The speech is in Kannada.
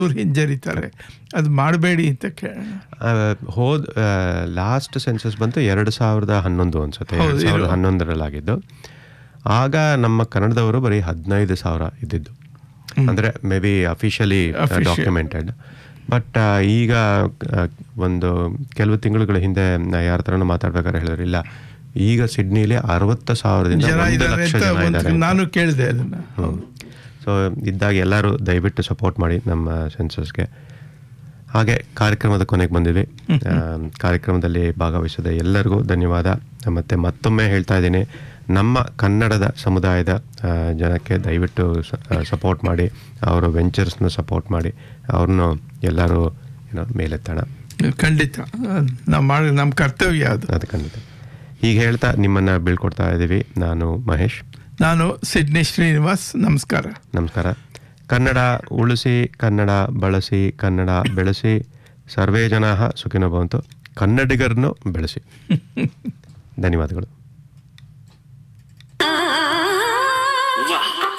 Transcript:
ಅವ್ರು ಹಿಂಜರಿತಾರೆ ಅದು ಮಾಡಬೇಡಿ ಅಂತ ಕೇಳೋಣ ಹೋದ್ ಲಾಸ್ಟ್ ಸೆನ್ಸಸ್ ಬಂತು ಎರಡು ಸಾವಿರದ ಹನ್ನೊಂದು ಅನ್ಸುತ್ತೆ ಹೌದು, ಎರಡು ಸಾವಿರದ ಇದು- ಹನ್ನೊಂದರಲ್ಲಾಗಿದ್ದು ಆಗ ನಮ್ಮ ಕನ್ನಡದವರು ಬರೀ ಹದಿನೈದು ಸಾವಿರ ಇದ್ದಿದ್ದು ಅಂದರೆ may be officially Official. Documented but ಈಗ ಆ, ಒಂದು ಕೆಲವು ತಿಂಗಳುಗಳ ಹಿಂದೆ ಯಾರ ಥರನೂ ಮಾತಾಡ್ಬೇಕಾದ್ರೆ ಹೇಳಿದ್ರು ಇಲ್ಲ ಈಗ ಸಿಡ್ನಿಲಿ ಅರವತ್ತು ಸಾವಿರದಿಂದ ಜನ ಒಂದು ಇದ್ದಾರೆ ಲಕ್ಷ ಅಂತ ಜನ ಒಂದು- ಇದ್ದಾರೆ ನಾನು ಕೇಳಿದೆ ಅದನ್ನ ಸೊ ಇದ್ದಾಗ ಎಲ್ಲರೂ ದಯವಿಟ್ಟು ಸಪೋರ್ಟ್ ಮಾಡಿ ನಮ್ಮ ಸೆನ್ಸಸ್ಗೆ ಹಾಗೆ ಕಾರ್ಯಕ್ರಮದ ಕೊನೆಗೆ ಬಂದಿದ್ವಿ ಆ, ಕಾರ್ಯಕ್ರಮದಲ್ಲಿ ಭಾಗವಹಿಸಿದ ಎಲ್ಲರಿಗೂ ಧನ್ಯವಾದ ಮತ್ತು ಮತ್ತೊಮ್ಮೆ ಹೇಳ್ತಾ ಇದ್ದೀನಿ ನಮ್ಮ ಕನ್ನಡದ ಸಮುದಾಯದ ಆ, ಜನಕ್ಕೆ ದಯವಿಟ್ಟು ಸಪೋರ್ಟ್ ಮಾಡಿ ಅವರ ವೆಂಚರ್ಸ್ನ ಸಪೋರ್ಟ್ ಮಾಡಿ ಅವ್ರನ್ನು ಎಲ್ಲರೂ ಏನೋ ಮೇಲೆತ್ತೋಣ ಖಂಡಿತ ನಾವು ಮಾಡಿ ನಮ್ಮ ಕರ್ತವ್ಯ ಅದು ಅದು ಖಂಡಿತ ಹೀಗೆ ಹೇಳ್ತಾ ನಿಮ್ಮನ್ನು ಬೀಳ್ಕೊಡ್ತಾ ಇದ್ದೀವಿ ನಾನು ಮಹೇಶ್ ನಾನು ಸಿಡ್ನಿ ಶ್ರೀನಿವಾಸ್ ನಮಸ್ಕಾರ ನಮಸ್ಕಾರ ಕನ್ನಡ ಉಳಿಸಿ ಕನ್ನಡ ಬಳಸಿ ಕನ್ನಡ ಬೆಳೆಸಿ ಸರ್ವೇ ಜನ ಸುಖಿನೋ ಭವಂತು ಕನ್ನಡಿಗರನ್ನು ಬೆಳೆಸಿ ಧನ್ಯವಾದಗಳು ವಾಹ್